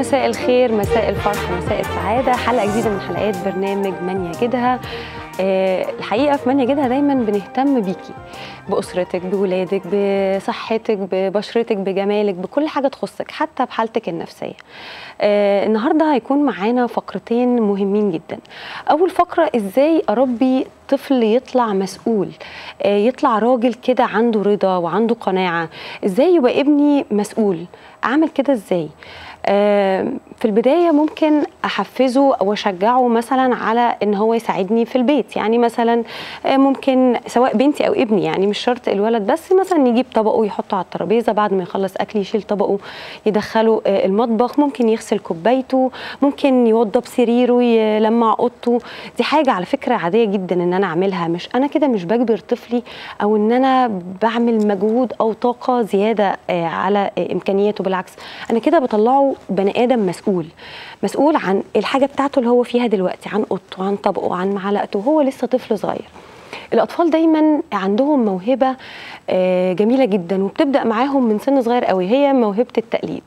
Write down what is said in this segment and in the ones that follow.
مساء الخير مساء الفرح مساء السعادة حلقة جديدة من حلقات برنامج من يجدها آه، الحقيقة في من يجدها دايما بنهتم بيكي بأسرتك بولادك بصحتك ببشرتك بجمالك بكل حاجة تخصك حتى بحالتك النفسية آه، النهاردة هيكون معانا فقرتين مهمين جدا أول فقرة إزاي أربي طفل يطلع مسؤول آه، يطلع راجل كده عنده رضا وعنده قناعة إزاي يبقى ابني مسؤول أعمل كده إزاي آه، في البداية ممكن أحفزه أو أشجعه مثلا على إن هو يساعدني في البيت يعني مثلا آه، ممكن سواء بنتي أو ابني يعني مش شرط الولد بس مثلا يجيب طبقه يحطه على الترابيزة بعد ما يخلص أكل يشيل طبقه يدخله آه، المطبخ ممكن يغسل كوبايته ممكن يوضب سريره يلمع اوضته دي حاجة على فكرة عادية جدا إن أنا أعملها مش أنا كده مش بجبر طفلي أو إن أنا بعمل مجهود أو طاقة زيادة آه، على آه، إمكانياته بالعكس أنا كده بطلعه بني ادم مسؤول مسؤول عن الحاجه بتاعته اللي هو فيها دلوقتي عن اوضته عن طبقه عن معلقته وهو لسه طفل صغير الاطفال دايما عندهم موهبه آه، جميله جدا وبتبدا معاهم من سن صغير قوي هي موهبه التقليد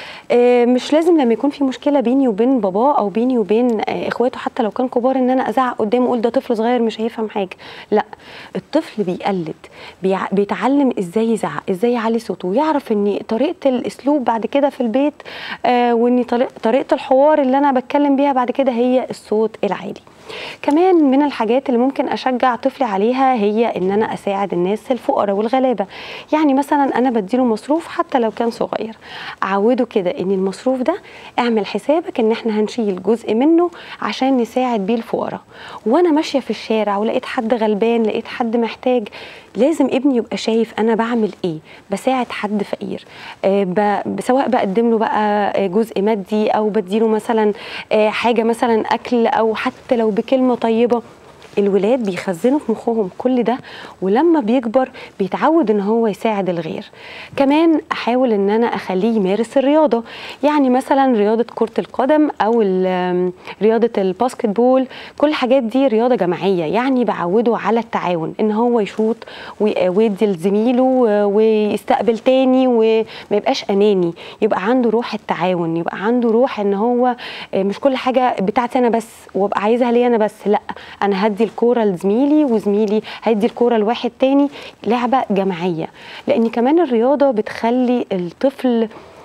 آه، مش لازم لما يكون في مشكله بيني وبين باباه او بيني وبين آه، اخواته حتى لو كان كبار ان انا ازعق قدامه اقول ده طفل صغير مش هيفهم حاجه لا الطفل بيقلد بيع- بيتعلم ازاي يزعق ازاي يعلي صوته ويعرف ان طريقه الاسلوب بعد كده في البيت آه، وان طريق- طريقه الحوار اللي انا بتكلم بيها بعد كده هي الصوت العالي كمان من الحاجات اللي ممكن اشجع طفلي عليها هي ان انا اساعد الناس الفقراء والغلابه يعني مثلا انا بديله مصروف حتى لو كان صغير اعوده كده ان المصروف ده اعمل حسابك ان احنا هنشيل جزء منه عشان نساعد بيه الفقراء وانا ماشيه في الشارع ولقيت حد غلبان لقيت حد محتاج لازم ابني يبقى شايف انا بعمل ايه بساعد حد فقير آه، ب- سواء بقدم له بقى آه، جزء مادي او بديله مثلا آه، حاجه مثلا اكل او حتى لو بكلمه طيبه الولاد بيخزنوا في مخهم كل ده ولما بيكبر بيتعود ان هو يساعد الغير كمان احاول ان انا اخليه يمارس الرياضه يعني مثلا رياضه كره القدم او ال- رياضه الباسكت بول كل الحاجات دي رياضه جماعيه يعني بعوده على التعاون ان هو يشوط وي- ويدي لزميله و- ويستقبل تاني وما يبقاش اناني يبقى عنده روح التعاون يبقى عنده روح ان هو آه، مش كل حاجه بتاعتي انا بس وابقى عايزها ليا انا بس لا انا هدي الكوره لزميلي وزميلي هيدي الكوره لواحد تاني لعبه جماعيه لان كمان الرياضه بتخلي الطفل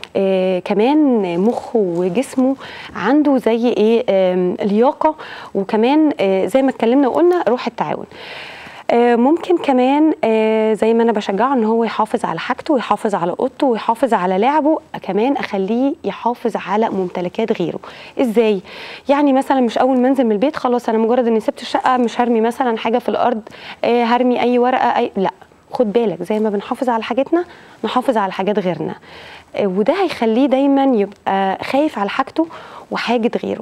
آه كمان مخه وجسمه عنده زي ايه آم، لياقه وكمان آه زي ما اتكلمنا وقلنا روح التعاون آه، ممكن كمان آه، زي ما انا بشجعه ان هو يحافظ على حاجته ويحافظ على اوضته ويحافظ على لعبه كمان اخليه يحافظ على ممتلكات غيره ازاي يعني مثلا مش اول ما انزل من البيت خلاص انا مجرد اني سبت الشقه مش هرمي مثلا حاجه في الارض آه، هرمي اي ورقه اي لا خد بالك زي ما بنحافظ على حاجتنا نحافظ على حاجات غيرنا آه، وده هيخليه دايما يبقى خايف على حاجته وحاجه غيره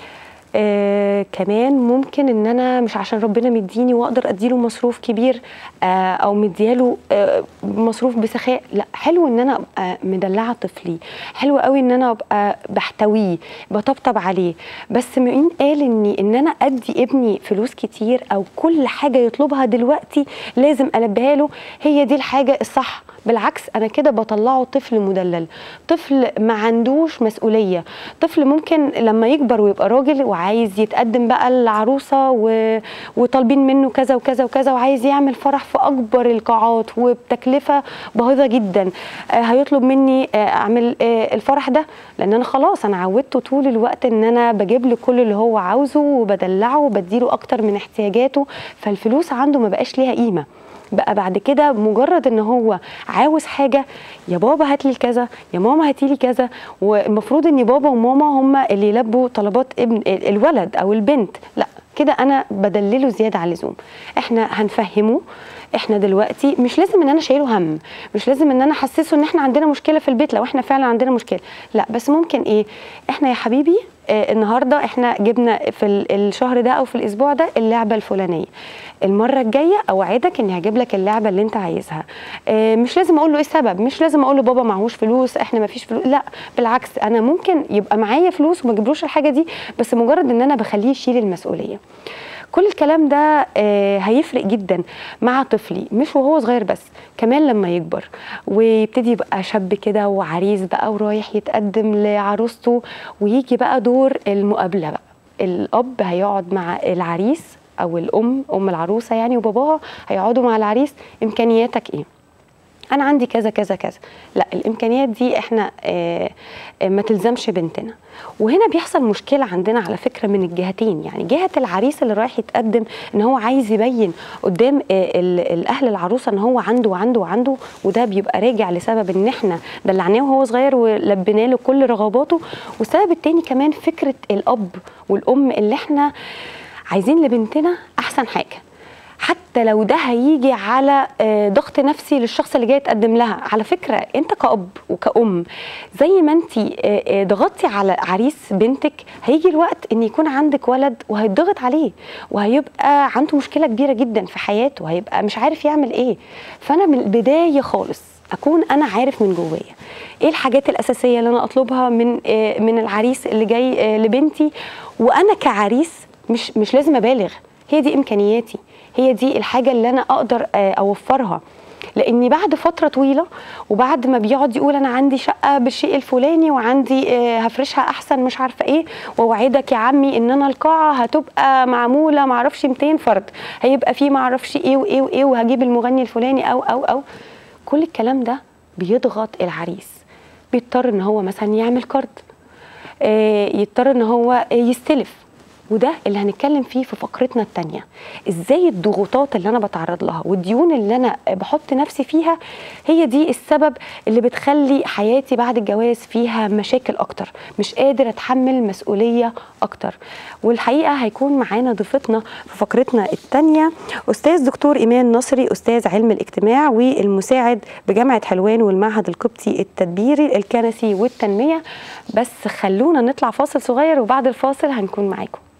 آه كمان ممكن ان انا مش عشان ربنا مديني واقدر اديله مصروف كبير آه او مدياله آه مصروف بسخاء لا حلو ان انا ابقى مدلعه طفلي حلو قوي ان انا ابقى بحتويه بطبطب عليه بس مين قال اني ان انا ادي ابني فلوس كتير او كل حاجه يطلبها دلوقتي لازم البيها له هي دي الحاجه الصح بالعكس انا كده بطلعه طفل مدلل طفل ما عندوش مسؤوليه طفل ممكن لما يكبر ويبقى راجل وعايز يتقدم بقى للعروسه و... وطالبين منه كذا وكذا وكذا وعايز يعمل فرح في اكبر القاعات وبتكلفه باهظه جدا آه هيطلب مني آه اعمل آه الفرح ده لان انا خلاص انا عودته طول الوقت ان انا بجيب له كل اللي هو عاوزه وبدلعه وبديله اكتر من احتياجاته فالفلوس عنده ما بقاش ليها قيمه بقى بعد كده مجرد ان هو عاوز حاجه يا بابا هات لي كذا يا ماما هاتي لي كذا والمفروض ان بابا وماما هم اللي يلبوا طلبات ابن ال- الولد او البنت لا كده انا بدلله زياده عن اللزوم احنا هنفهمه احنا دلوقتي مش لازم ان انا شايله هم مش لازم ان انا احسسه ان احنا عندنا مشكله في البيت لو احنا فعلا عندنا مشكله لا بس ممكن ايه احنا يا حبيبي آه النهارده احنا جبنا في ال- الشهر ده او في الاسبوع ده اللعبه الفلانيه المره الجايه اوعدك اني هجيب لك اللعبه اللي انت عايزها آه مش لازم اقول له ايه السبب مش لازم اقول له بابا معهوش فلوس احنا ما فيش فلوس لا بالعكس انا ممكن يبقى معايا فلوس وما اجيبلوش الحاجه دي بس مجرد ان انا بخليه يشيل المسؤوليه كل الكلام ده آه، هيفرق جدا مع طفلي مش وهو صغير بس كمان لما يكبر ويبتدي يبقى شاب كده وعريس بقى ورايح يتقدم لعروسته ويجي بقى دور المقابله بقى الاب هيقعد مع العريس او الام ام العروسه يعني وباباها هيقعدوا مع العريس امكانياتك ايه انا عندي كذا كذا كذا لا الامكانيات دي احنا آه آه، ما تلزمش بنتنا وهنا بيحصل مشكله عندنا على فكره من الجهتين يعني جهه العريس اللي رايح يتقدم ان هو عايز يبين قدام آه، ال- الاهل العروسه ان هو عنده وعنده وعنده وده بيبقى راجع لسبب ان احنا دلعناه وهو صغير ولبينا له كل رغباته والسبب التاني كمان فكره الاب والام اللي احنا عايزين لبنتنا احسن حاجه حتى لو ده هيجي على آه، ضغط نفسي للشخص اللي جاي يتقدم لها على فكره انت كأب وكأم زي ما انت ضغطتي على عريس بنتك هيجي الوقت ان يكون عندك ولد وهيتضغط عليه وهيبقى عنده مشكله كبيره جدا في حياته وهيبقى مش عارف يعمل ايه فانا من البدايه خالص اكون انا عارف من جوايا ايه الحاجات الاساسيه اللي انا اطلبها من آه، من العريس اللي جاي آه، لبنتي وانا كعريس مش مش لازم ابالغ هي دي امكانياتي هي دي الحاجه اللي انا اقدر آه، اوفرها لاني بعد فتره طويله وبعد ما بيقعد يقول انا عندي شقه بالشيء الفلاني وعندي آه، هفرشها احسن مش عارفه ايه واوعدك يا عمي ان انا القاعه هتبقى معموله معرفش 200 فرد هيبقى فيه معرفش ايه وايه وايه وهجيب المغني الفلاني او او او كل الكلام ده بيضغط العريس بيضطر ان هو مثلا يعمل كارد آه، يضطر ان هو آه، يستلف وده اللي هنتكلم فيه في فقرتنا التانية ازاي الضغوطات اللي انا بتعرض لها والديون اللي انا بحط نفسي فيها هي دي السبب اللي بتخلي حياتي بعد الجواز فيها مشاكل اكتر مش قادر اتحمل مسؤولية اكتر والحقيقة هيكون معانا ضيفتنا في فقرتنا التانية استاذ دكتور ايمان نصري استاذ علم الاجتماع والمساعد بجامعة حلوان والمعهد القبطي التدبيري الكنسي والتنمية بس خلونا نطلع فاصل صغير وبعد الفاصل هنكون معاكم